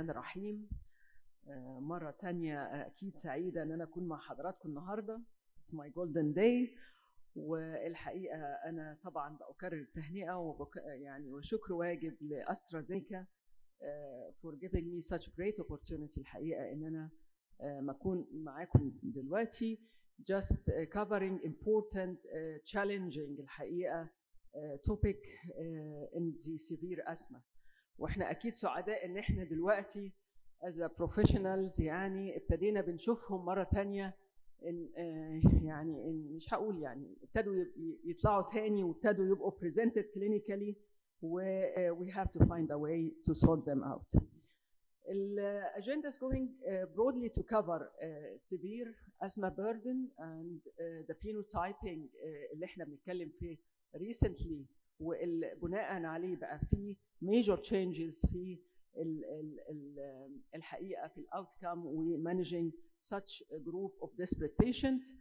الرحمن الرحيم آه، مرة تانية آه، أكيد سعيدة إن أنا أكون مع حضراتكم النهاردة It's my golden day والحقيقة أنا طبعا بأكرر التهنئة وبك... يعني وشكر واجب لأسترازينيكا آه، for giving me such great opportunity الحقيقة إن أنا ما أكون معاكم دلوقتي just covering important challenging الحقيقة topic in the severe asthma واحنا اكيد سعداء ان احنا دلوقتي as a professionals يعني ابتدينا بنشوفهم مره تانية إن يعني إن مش هقول يعني ابتدوا يطلعوا تاني وابتدوا يبقوا presented clinically و we have to find a way to sort them out. The agenda is going uh, broadly to cover uh, severe asthma burden and uh, the phenotyping uh, اللي احنا بنتكلم فيه recently وبناء عليه بقى في major changes في ال ال ال الحقيقه في الاوتكم ومانجينج such a group of desperate patients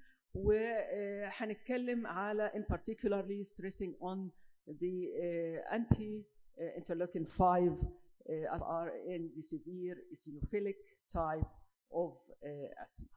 وهنتكلم على in particularly stressing on the uh, anti interleukin 5 uh, are in the severe eosinophilic type of uh, asthma.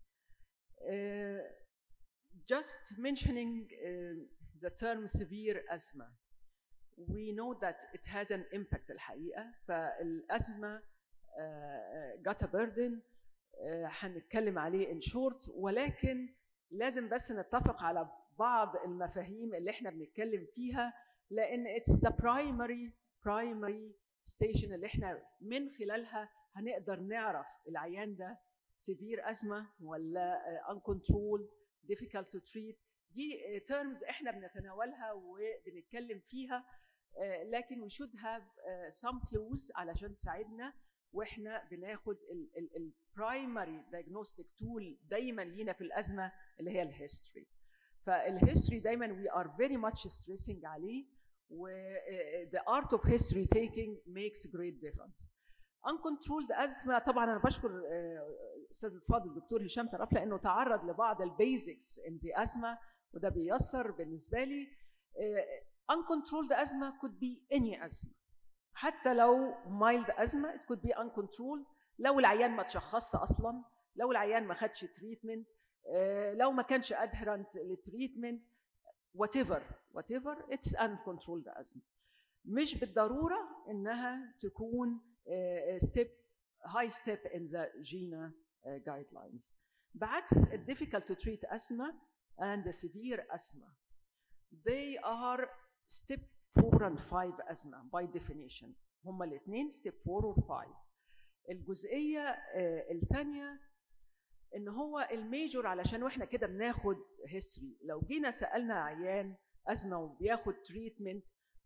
Uh, just mentioning the term severe asthma we know that it has an impact الحقيقه فالازمه جاتا بيردن هنتكلم عليه ان شورت ولكن لازم بس نتفق على بعض المفاهيم اللي احنا بنتكلم فيها لان اتس ذا برايمري برايمري ستيشن اللي احنا من خلالها هنقدر نعرف العيان ده سيفير ازمه ولا uncontrolled difficult to treat دي تيرمز احنا بنتناولها وبنتكلم فيها لكن we should have some clues علشان تساعدنا واحنا بناخد البرايمري diagnostic tool دايما لينا في الازمه اللي هي الهيستوري فالهيستوري دايما we are very much stressing عليه و the art of history taking makes great difference uncontrolled ازمه طبعا انا بشكر استاذ الفاضل الدكتور هشام طرف لانه تعرض لبعض البيزكس ان ذا ازمه وده بيسر بالنسبه لي uncontrolled asthma could be any asthma حتى لو mild asthma it could be uncontrolled لو العيان ما تشخصش اصلا لو العيان ما خدش تريتمنت لو ما كانش adherent للتريتمنت whatever whatever it's uncontrolled asthma مش بالضروره انها تكون step high step in the GINA guidelines بعكس ال difficult to treat asthma and the severe asthma they are step 4 and 5 asthma by definition هما الاثنين step 4 و 5 الجزئيه الثانيه ان هو الميجور علشان واحنا كده بناخد هيستوري لو جينا سالنا عيان ازمه وبياخد تريتمنت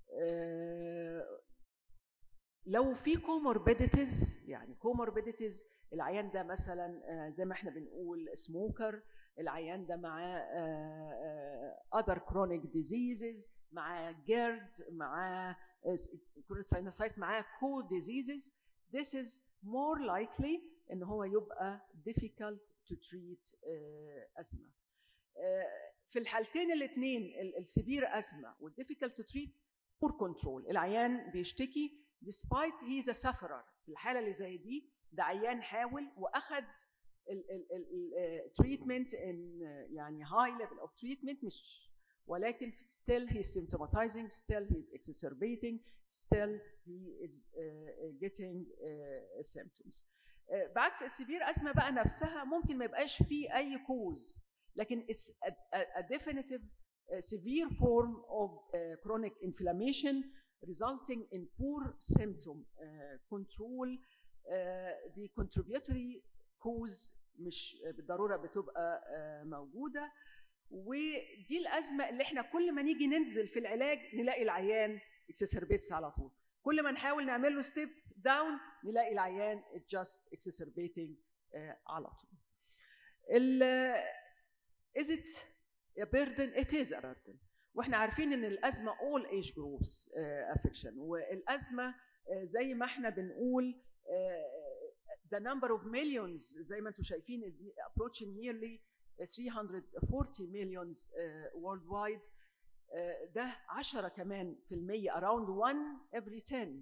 لو في كوموربيديتيز يعني كوموربيديتيز العيان ده مثلا زي ما احنا بنقول سموكر العيان ده معاه other chronic diseases معاه جيرد معاه ساينوسايتس معاه كو diseases this is more likely ان هو يبقى difficult to treat uh, asthma. Uh, في الحالتين الاثنين السيفير ازمه والديفيكالت تو تريت بور كنترول العيان بيشتكي despite he's a sufferer في الحاله اللي زي دي ده عيان حاول واخد التريتمنت ان يعني هاي ليفل اوف تريتمنت مش ولكن still he's symptomatizing still he's exacerbating still he is uh, getting uh, symptoms uh, بعكس السيفير ازمه بقى نفسها ممكن ما يبقاش فيه اي كوز لكن it's a, a, a definitive uh, severe form of uh, chronic inflammation resulting in poor symptom uh, control uh, the contributory cause مش بالضروره بتبقى uh, موجوده ودي الازمه اللي احنا كل ما نيجي ننزل في العلاج نلاقي العيان اكسسربيتس على طول كل ما نحاول نعمل له ستيب داون نلاقي العيان just exacerbating uh, على طول ال is it a burden it is a burden واحنا عارفين ان الازمه all age groups uh, affection والازمه uh, زي ما احنا بنقول uh, the number of millions زي ما انتم شايفين is approaching nearly 340 millions uh, worldwide uh, ده 10 كمان في المية around 1 every 10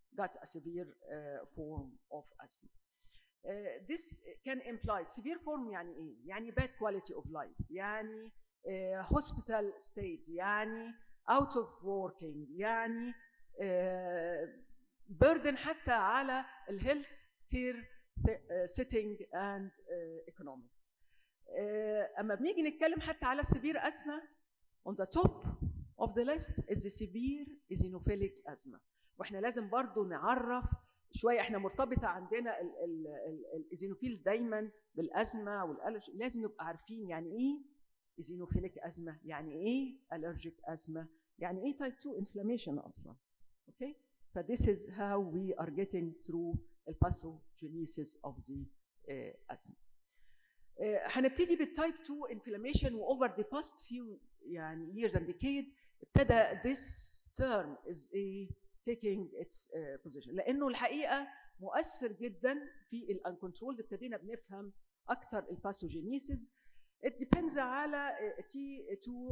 got a severe uh, form of asthma. Uh, this can imply severe form يعني ايه؟ يعني bad quality of life يعني uh, hospital stays يعني out of working يعني uh, burden حتى على الهيلث كير setting and uh, economics. Uh, اما بنيجي نتكلم حتى على severe asthma on the top of the list is the severe eosinophilic asthma واحنا لازم برضو نعرف شويه احنا مرتبطه عندنا الايزينوفيلز دايما بالازمه والالرجي لازم نبقى عارفين يعني ايه ايزينوفيليك ازمه يعني ايه الرجيك ازمه يعني ايه تايب 2 انفلاميشن اصلا اوكي ف this is how we are getting through the pathogenesis of the uh, asthma uh, هنبتدي بالتايب 2 انفلاميشن واوفر the past few يعني years and decade ابتدى this term is a taking its uh, position لانه الحقيقه مؤثر جدا في الانكنترول ابتدينا بنفهم اكثر الباثوجينيسيس it depends على T2 uh,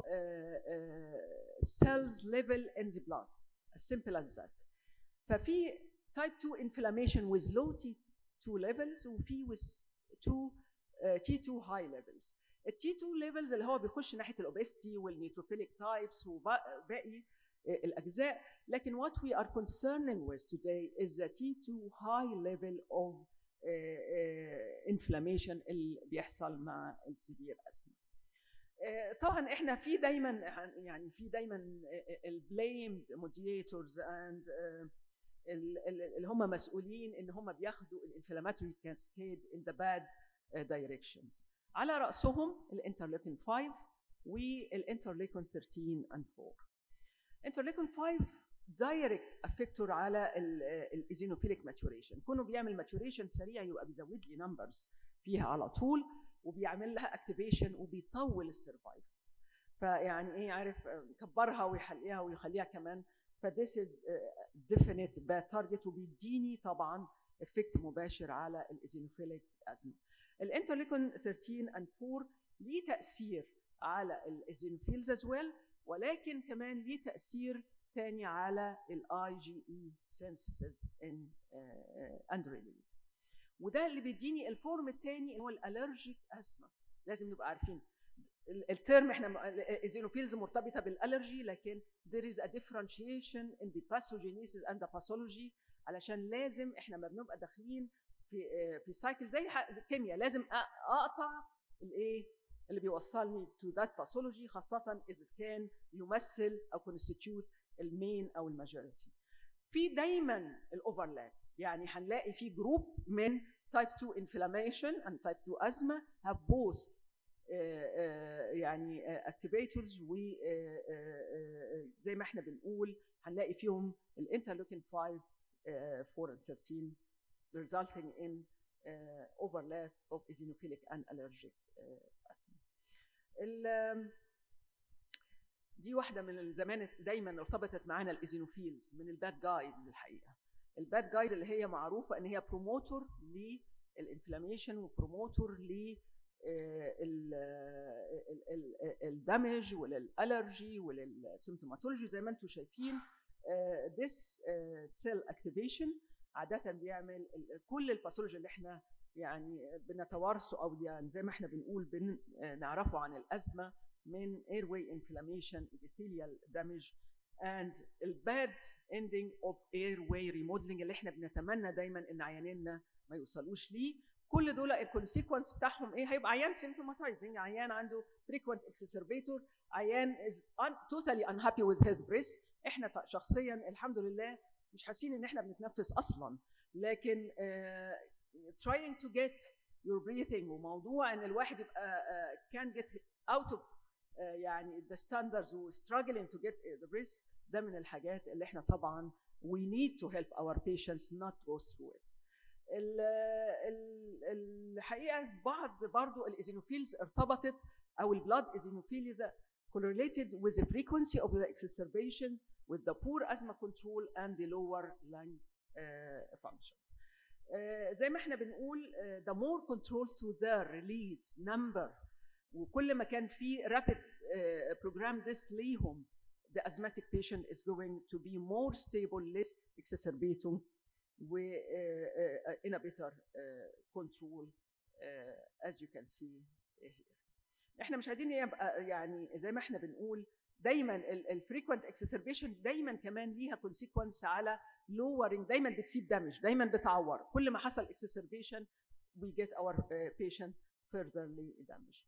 uh, cells level in the blood as simple as that ففي type 2 inflammation with low T2 levels وفي with 2 uh, T2 high levels ال T2 levels اللي هو بيخش ناحيه الاوبستي والنيوتروفيليك تايبس وباقي الاجزاء لكن what we are concerning with today is the T2 high level of uh, uh, inflammation اللي بيحصل مع السيفير اسما طبعا احنا في دايما يعني في دايما البليمد مودياتورز اند اللي هم مسؤولين ان هم بياخدوا الانفلاماتوري كاسكيد ان ذا باد دايركشنز على راسهم الانترليكين 5 والانترليكين 13 and 4 انترليكون 5 دايركت افكتور على الايزينوفيليك ماتوريشن كونه بيعمل ماتوريشن سريع يبقى بيزود لي نمبرز فيها على طول وبيعمل لها اكتيفيشن وبيطول السرفايف فيعني ايه عارف يكبرها ويحليها ويخليها كمان فذس از ديفينيت باد تارجت وبيديني طبعا افكت مباشر على الايزينوفيليك ازمه الانترليكون 13 and 4 ليه تاثير على الايزينوفيلز از ويل ولكن كمان ليه تاثير تاني على الاي جي اي سينسز ان اند ريليز وده اللي بيديني الفورم الثاني اللي هو الالرجيك اسما لازم نبقى عارفين الترم احنا ايزينوفيلز مرتبطه بالالرجي لكن there is a differentiation in the pathogenesis and the pathology علشان لازم احنا ما بنبقى داخلين في في سايكل زي الكيمياء لازم اقطع الايه اللي بيوصلني to that pathology خاصة إذا كان يمثل أو constitute المين أو الماجوريتي. في دايما الأوفرلاب يعني هنلاقي في جروب من type 2 inflammation and type 2 asthma have both uh, uh, يعني uh, activators و زي ما احنا بنقول هنلاقي فيهم الانترلوكين 5 4 and 13 resulting in overlap of eosinophilic and allergic asthma. دي واحده من زمان دايما ارتبطت معانا الايزينوفيلز من الباد جايز الحقيقه الباد جايز اللي هي معروفه ان هي بروموتور للانفلاميشن وبروموتور ل الدمج وللالرجي وللسيمتوماتولوجي زي ما انتم شايفين this cell activation عاده بيعمل كل الباثولوجي اللي احنا يعني بنتوارثه او يعني زي ما احنا بنقول بنعرفه عن الازمه من airway inflammation epithelial damage and الباد ending of airway remodeling اللي احنا بنتمنى دايما ان عيانينا ما يوصلوش ليه كل دول الكونسيكونس بتاعهم ايه هيبقى عيان symptomatizing عيان عنده frequent exacerbator عيان is un, totally unhappy with his breath احنا شخصيا الحمد لله مش حاسين ان احنا بنتنفس اصلا لكن uh, trying to get your breathing وموضوع ان الواحد يبقى uh, can get out of uh, يعني the standards و struggling to get the breath ده من الحاجات اللي احنا طبعا we need to help our patients not go through it. ال ال الحقيقه بعض برضو الايزينوفيلز ارتبطت او البلاد ايزينوفيلز correlated with the frequency of the exacerbations with the poor asthma control and the lower lung uh, functions. Uh, زي ما احنا بنقول uh, the more control to the release number وكل ما كان في rapid uh, program this ليهم the asthmatic patient is going to be more stable less exacerbating و uh, uh, in a better uh, control uh, as you can see here. احنا مش عايزين يبقى يعني زي ما احنا بنقول دايما الفريكوينت اكسسربيشن دايما كمان ليها كونسيكونس على lowering دايما بتسيب دامج دايما بتعور كل ما حصل exacerbation we get our uh, patient furtherly damaged.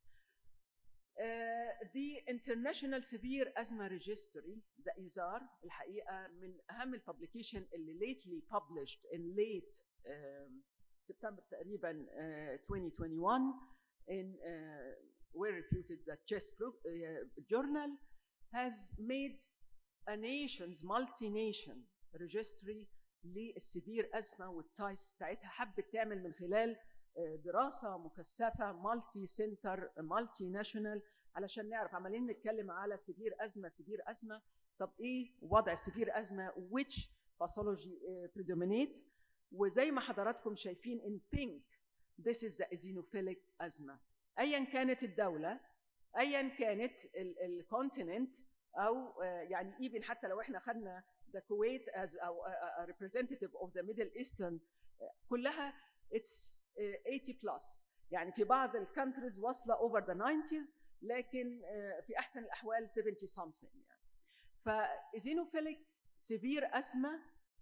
Uh, the International Severe Asthma Registry the ISAR الحقيقة من أهم الببليكيشن اللي lately published in late um, September تقريبا uh, 2021 in uh, well reputed the chest pro, uh, journal has made a nation's multi-nation registry للسيفير أزمة والتايبس بتاعتها حبت تعمل من خلال دراسة مكثفة مالتي سنتر مالتي ناشونال علشان نعرف عمالين نتكلم على سيفير أزمة سيفير أزمة طب إيه وضع السيفير أزمة which pathology predominate وزي ما حضراتكم شايفين in pink this is the eosinophilic asthma ايا كانت الدوله ايا كانت الكونتيننت او يعني ايفن حتى لو احنا خدنا the Kuwait as a, representative of the Middle Eastern كلها it's 80 plus يعني في بعض الكونتريز واصله over the 90s لكن في احسن الاحوال 70 something يعني فايزينوفيليك severe asthma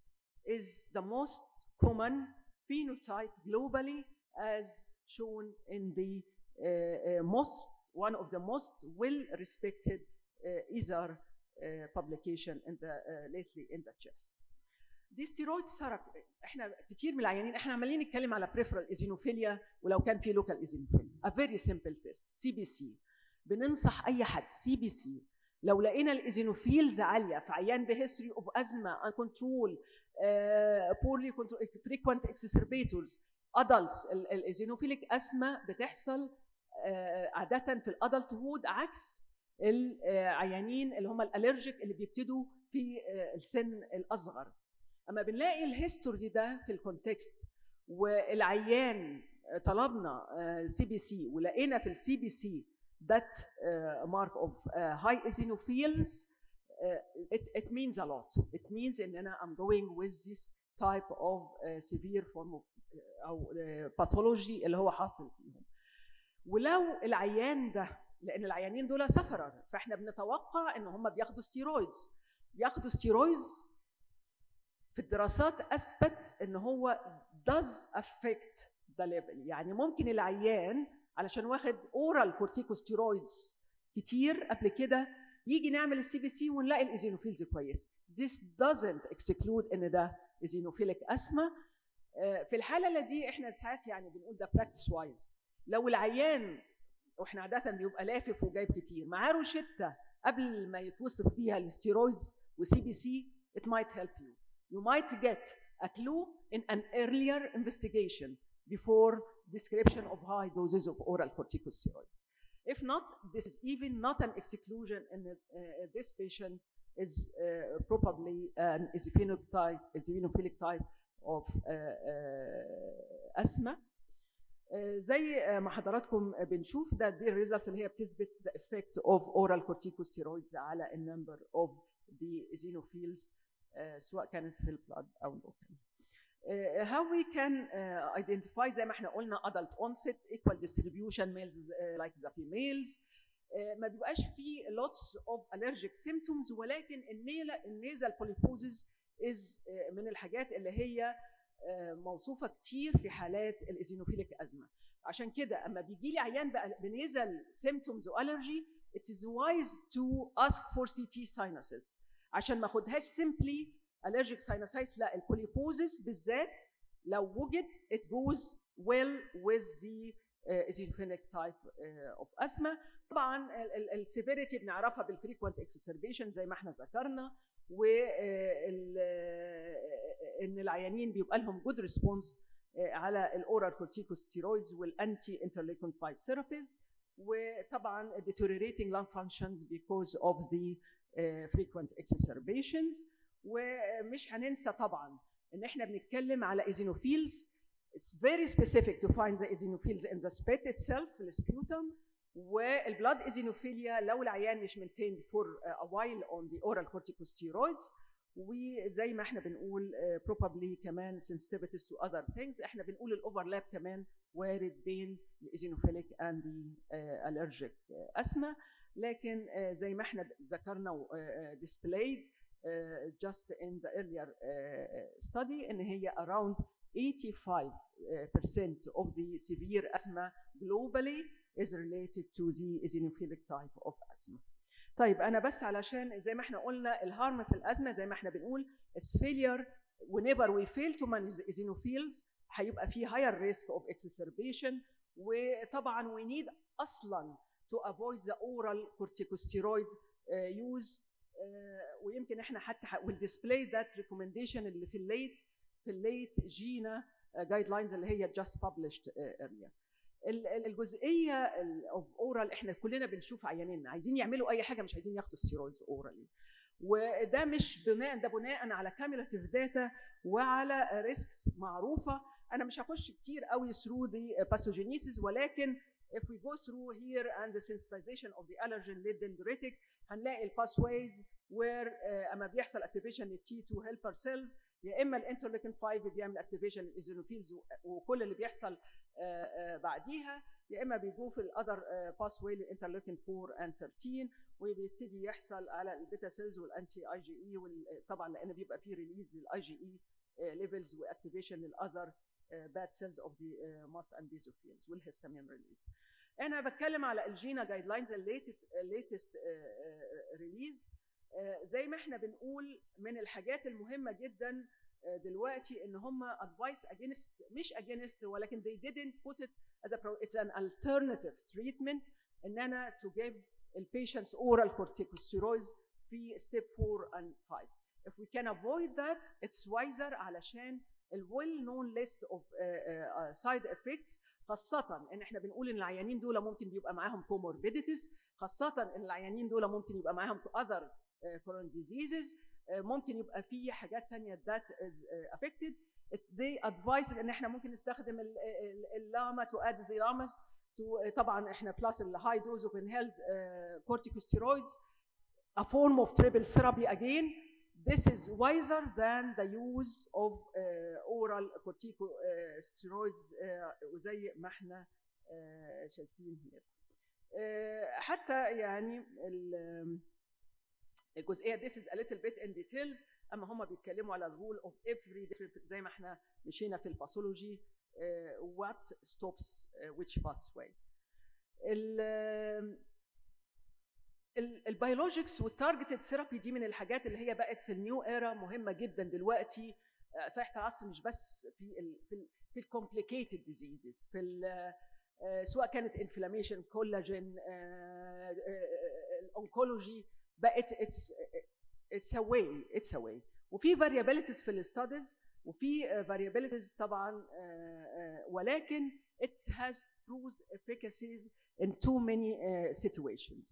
is the most common phenotype globally as shown in the uh, uh, most one of the most well respected uh, ISAR publication in the lately in the chest. دي ستيرويد سرق احنا كتير من العيانين احنا عمالين نتكلم على بريفرال ايزينوفيليا ولو كان في لوكال ايزينوفيليا a very simple test سي بي سي بننصح اي حد سي بي سي لو لقينا الايزينوفيلز عاليه في عيان بهيستوري اوف ازمه كنترول بورلي كنترول فريكوينت اكسسربيتورز ادلتس الايزينوفيليك ازمه بتحصل عاده في الادلت هود عكس العيانين اللي هم الالرجيك اللي بيبتدوا في السن الاصغر اما بنلاقي الهيستوري ده في الكونتكست والعيان طلبنا سي بي سي ولقينا في السي بي سي that uh, mark of uh, high eosinophils uh, it, it means a lot it means ان انا I'm going with this type of uh, severe form of uh, او uh, pathology اللي هو حاصل فيهم ولو العيان ده لان العيانين دول سفرر فاحنا بنتوقع ان هم بياخدوا ستيرويدز بياخدوا ستيرويدز في الدراسات اثبت ان هو does affect the level يعني ممكن العيان علشان واخد اورال كورتيكوستيرويدز كتير قبل كده يجي نعمل السي بي سي ونلاقي الايزينوفيلز كويس this doesn't exclude ان ده ايزينوفيليك اسما في الحاله دي احنا ساعات يعني بنقول ده براكتس وايز لو العيان واحنا عاده بيبقى لافف وجايب كتير معاه روشته قبل ما يتوصف فيها الستيرويدز وسي بي سي it might help you you might get a clue in an earlier investigation before description of high doses of oral corticosteroids. If not, this is even not an exclusion in the, uh, this patient is uh, probably an eosinophilic type, eosinophilic type of uh, asthma. زي ما حضراتكم بنشوف ده دي الريزلتس اللي هي بتثبت the effect of oral corticosteroids على a number of the eosinophils سواء كانت في البلاد او اللوكال. Uh, how we can uh, identify زي ما احنا قلنا adult onset equal distribution males uh, like the females uh, ما بيبقاش في lots of allergic symptoms ولكن النيزل polyposis is uh, من الحاجات اللي هي uh, موصوفه كتير في حالات الايزينوفيليك ازمه عشان كده اما بيجي لي عيان بقى بنيزل symptoms والرجي it is wise to ask for CT sinuses عشان ما اخدهاش simply allergic sinusitis لا البوليبوزس بالذات لو وجد it goes well with the uh, eosinophilic type uh, of asthma طبعا السيفيريتي بنعرفها بالفريكوينت اكسسربيشن زي ما احنا ذكرنا و ان العيانين بيبقى لهم جود ريسبونس على الاورال كورتيكوستيرويدز والانتي انترليكون 5 ثيرابيز وطبعا deteriorating lung functions because of the uh, frequent exacerbations ومش هننسى طبعا ان احنا بنتكلم على ايزينوفيلز It's very specific to find the eosinophils in the spit itself السبيوتم والبلاد ايزينوفيليا لو العيان مش maintained for a while on the oral corticosteroids وزي ما احنا بنقول uh, probably كمان sensitivities to other things احنا بنقول الاوفرلاب كمان وارد بين الايزينوفيليك and the uh, allergic uh, asthma لكن uh, زي ما احنا ذكرنا uh, displayed uh, just in the earlier uh, study ان هي around 85% of the severe asthma globally is related to the eosinophilic type of asthma. طيب انا بس علشان زي ما احنا قلنا الهارم في الازمه زي ما احنا بنقول is failure whenever we fail to manage the eosinophils هيبقى في higher risk of exacerbation وطبعا we need اصلا to avoid the oral corticosteroid uh, use uh, ويمكن احنا حتى will display that recommendation اللي في الليت في الليت جينا جايد لاينز اللي هي just published uh, earlier. الجزئيه اوف اورال احنا كلنا بنشوف عيانين عايزين يعملوا اي حاجه مش عايزين ياخدوا ستيرويدز اورالي وده مش بناء ده بناء على كاميولاتيف داتا وعلى ريسكس معروفه انا مش هخش كتير قوي through the pathogenesis ولكن if we go through here and the sensitization of the allergen led dendritic هنلاقي الباسويز where uh, اما بيحصل activation لل T2 helper cells يا اما الانترليكين 5 بيعمل activation للايزونوفيلز وكل اللي بيحصل uh, uh, بعديها يا اما بيجو في الاذر باثواي للانترليكين 4 and 13 وبيبتدي يحصل على البيتا سيلز والانتي اي جي اي طبعا لان بيبقى في ريليز للاي جي اي ليفلز واكتيفيشن للاذر bad cells of the uh, mast and basophils والهستامين ريليز. انا بتكلم على الجينا جايد لاينز الليتست ريليز زي ما احنا بنقول من الحاجات المهمه جدا دلوقتي ان هم advice against مش against ولكن they didn't put it as a pro it's an alternative treatment ان انا to give patients oral corticosteroids في step 4 and 5 if we can avoid that it's wiser علشان ال well known list of uh, uh, side effects خاصة ان احنا بنقول ان العيانين دول ممكن بيبقى معاهم comorbidities خاصة ان العيانين دول ممكن يبقى معاهم other uh, chronic diseases uh, ممكن يبقى في حاجات تانية that is uh, affected it's they advise ان احنا ممكن نستخدم اللاما to add the llamas to طبعا احنا plus the high dose of inhaled uh, corticosteroids a form of triple therapy again this is wiser than the use of uh, oral corticosteroids uh, وزي ما احنا uh, شايفين هنا. Uh, حتى يعني الجزئيه this is a little bit in details اما هم بيتكلموا على الرول of every different زي ما احنا مشينا في الباثولوجي uh, what stops uh, which pathway. البيولوجيكس والتارجتد ثيرابي دي من الحاجات اللي هي بقت في النيو ايرا مهمه جدا دلوقتي صحه العصر مش بس في ال في ال في الكومبليكيتد ديزيزز في سواء كانت انفلاميشن كولاجين الانكولوجي بقت اتس اتس ا واي اتس ا واي وفي فاريابيليتيز في الاستاديز وفي فاريابيليتيز طبعا ولكن it has proved efficacies in too many uh, situations.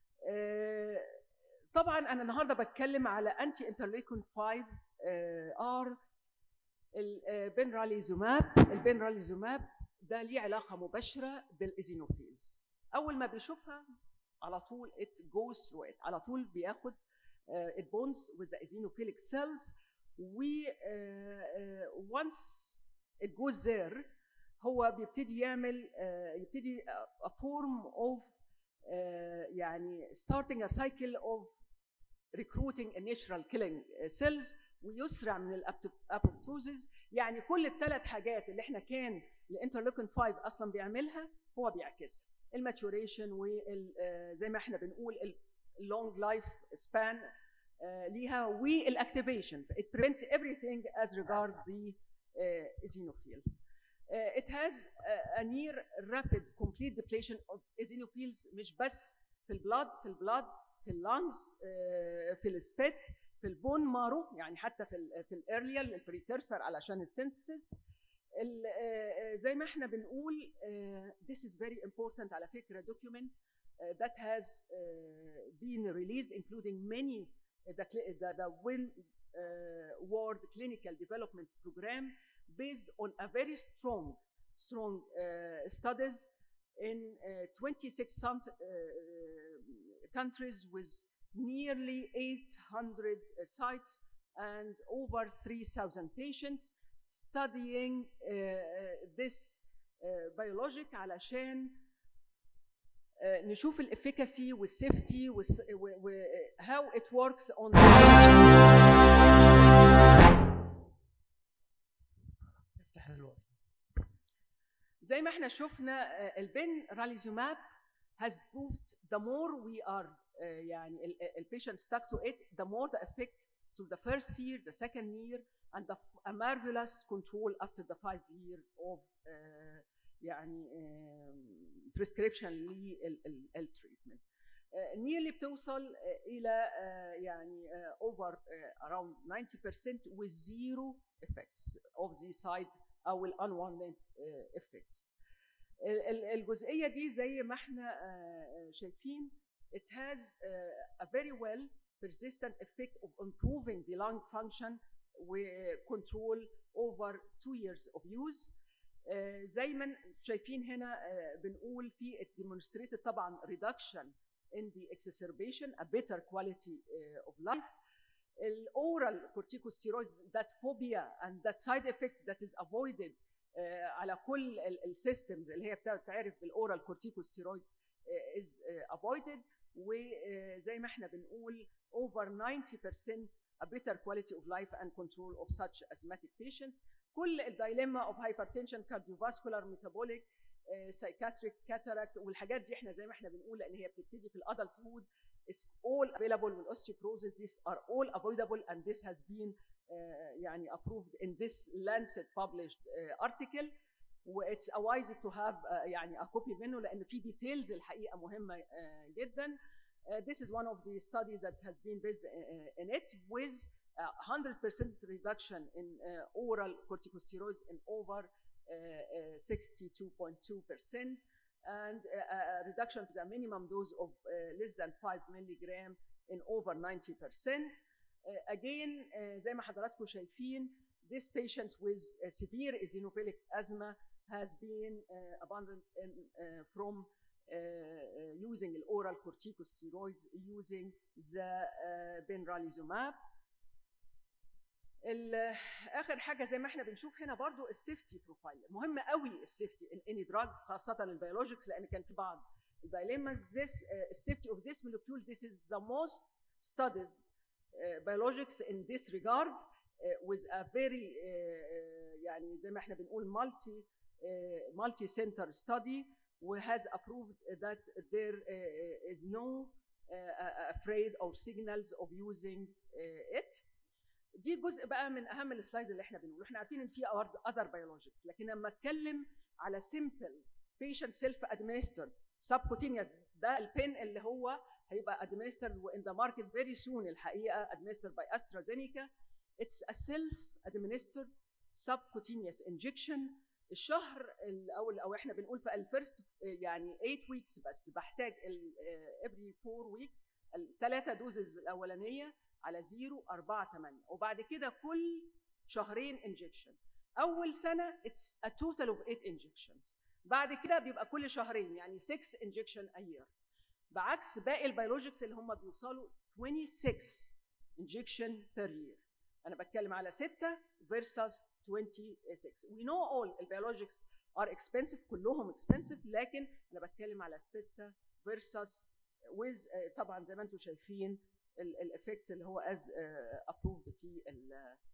طبعا انا النهارده بتكلم على انتي انترليكون 5 ار البنراليزوماب البنراليزوماب ده ليه علاقه مباشره بالايزينوفيلز اول ما بيشوفها على طول it goes through it على طول بياخد uh, it bonds with the eosinophilic cells و uh, uh, once it goes there هو بيبتدي يعمل uh, يبتدي a form of uh, يعني starting a cycle of recruiting a natural killing cells ويسرع من الابوبتوزز يعني كل الثلاث حاجات اللي احنا كان الانترلوكين 5 اصلا بيعملها هو بيعكسها الماتوريشن وزي ما احنا بنقول اللونج لايف سبان ليها والاكتيفيشن it prevents everything as regard the uh, eosinophils. Uh, it has a, a near rapid complete depletion of eosinophils مش بس في البلاد في البلاد في اللانجز uh, في السبيت في البون مارو يعني حتى في ال في الارليال البريكرسر علشان السنسز زي ما احنا بنقول uh, this is very important على فكره document uh, that has uh, been released including many the, the, the WIN World Clinical Development Program based on a very strong strong studies in 26 countries with nearly 800 sites and over 3,000 patients studying uh, this uh, biologic علشان uh, نشوف الافيكاسي والسيفتي how it works on افتح دلوقتي زي ما احنا شفنا uh, البن راليزوماب has proved the more we are uh, يعني ال- ال- patient stuck to it the more the effect through the first year the second year and the f- a marvelous control after the five years of uh, يعني um, prescription للتريتمنت nearly بتوصل uh, الى uh, يعني uh, over uh, around 90% with zero effects of the side او ال unwanted uh, effects ال- ال- الجزئيه دي زي ما احنا آه، آه، شايفين it has uh, a very well persistent effect of improving the lung function وcontrol over two years of use آه، زي ما شايفين هنا آه، بنقول في it demonstrated طبعا reduction in the exacerbation a better quality uh, of life الاورال corticosteroids that phobia and that side effects that is avoided آه، على كل السيستمز اللي هي بتعرف بالاورال كورتيكوستيرويدز is uh, avoided وزي ما احنا بنقول over 90% a better quality of life and control of such asthmatic patients كل الدايليما of hypertension cardiovascular metabolic uh, psychiatric cataract والحاجات دي احنا زي ما احنا بنقول لان هي بتبتدي في الادلت هود is all available والاوستيوبروزيس these are all avoidable and this has been uh, يعني approved in this Lancet published uh, article واتس wise to have uh, يعني a copy منه لان في details الحقيقه مهمه uh, جدا Uh, this is one of the studies that has been based uh, in it with a 100% reduction in uh, oral corticosteroids in over uh, uh, 62.2% and uh, a reduction to the minimum dose of uh, less than 5 milligram in over 90%. Uh, again, uh, زي ما حضراتكم شايفين, this patient with uh, severe eosinophilic asthma has been uh, abandoned in, uh, from uh, uh, using the oral corticosteroids using the uh, benralizumab. ال- اخر حاجه زي ما احنا بنشوف هنا برضو السيفتي بروفايل مهم قوي السيفتي ان اني دراج خاصه البيولوجيكس لان كان في بعض dilemmas this uh, safety of this molecule this is the most studied uh, biologics in this regard uh, with a very uh, uh, يعني زي ما احنا بنقول multi uh, multi center study وhas approved that there uh, is no uh, afraid or signals of using uh, it دي جزء بقى من اهم السلايدز اللي احنا بنقوله احنا عارفين ان في اذر بيولوجيكس لكن لما اتكلم على سمبل patient self administered subcutaneous ده البين اللي هو هيبقى administered وان ذا ماركت فيري سون الحقيقه administered by AstraZeneca it's a self administered subcutaneous injection الشهر ال- او او احنا بنقول في الفيرست يعني 8 ويكس بس بحتاج every 4 ويكس الثلاثه دوزز الاولانيه على 0 4 8 وبعد كده كل شهرين انجكشن اول سنه اتس a total of 8 injections بعد كده بيبقى كل شهرين يعني 6 injection a year بعكس باقي البيولوجيكس اللي هم بيوصلوا 26 injection per year انا بتكلم على 6 versus 26 we know all البيولوجيكس are expensive كلهم expensive لكن انا بتكلم على 6 versus with uh, طبعا زي ما انتم شايفين الافكتس اللي هو از ابروفد في ال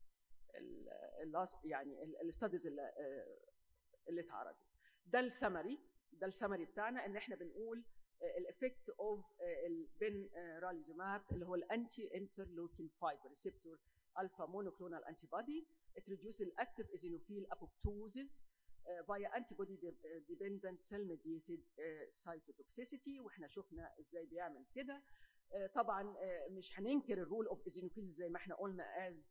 ال ال يعني الستاديز اللي آه، اللي اتعرضت ده السمري ده السمري بتاعنا ان احنا بنقول الافكت اوف البن راليزوماب اللي هو الانتي انترلوكين 5 ريسبتور الفا مونوكلونال انتي بودي it reduces الاكتيف eosinophil apoptosis uh, via antibody de- uh, dependent cell mediated uh, cytotoxicity واحنا شفنا ازاي بيعمل كده آه، طبعا آه، مش هننكر الرول اوف ايزينوفيلز زي ما احنا قلنا از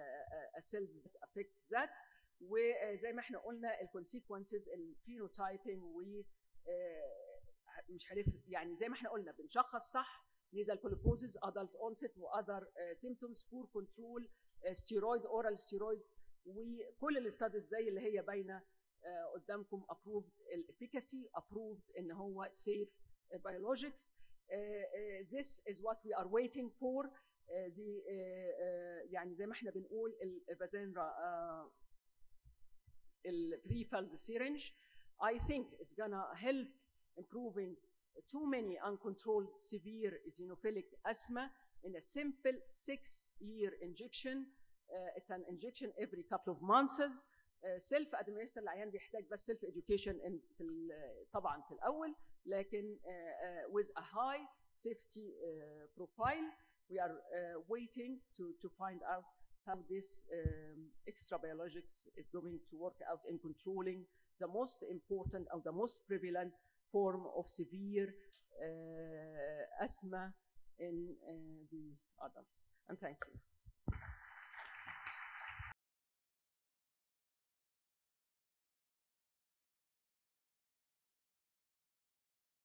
سيلز افكتس ذات وزي ما احنا قلنا الكونسيكونسز الفينوتايبنج و آه، مش عارف يعني زي ما احنا قلنا بنشخص صح نيزال بوليبوزيس ادلت اونست واذر سيمتومز بور كنترول ستيرويد اورال ستيرويدز وكل الاستاديز زي اللي هي باينه آه، قدامكم ابروفد الافيكاسي ابروفد ان هو سيف biologics Uh, uh, this is what we are waiting for uh, the uh, uh, يعني زي ما احنا بنقول البازينرا uh, البريفالد syringe I think it's gonna help improving too many uncontrolled severe eosinophilic asthma in a simple six-year injection. Uh, it's an injection every couple of months. سيلف ادمنستر العيان بيحتاج بس سيلف education in في ال- طبعا في الاول لكن uh, uh, with a high safety uh, profile we are uh, waiting to to find out how this um, extra biologics is going to work out in controlling the most important or the most prevalent form of severe uh, asthma in uh, the adults. And thank you.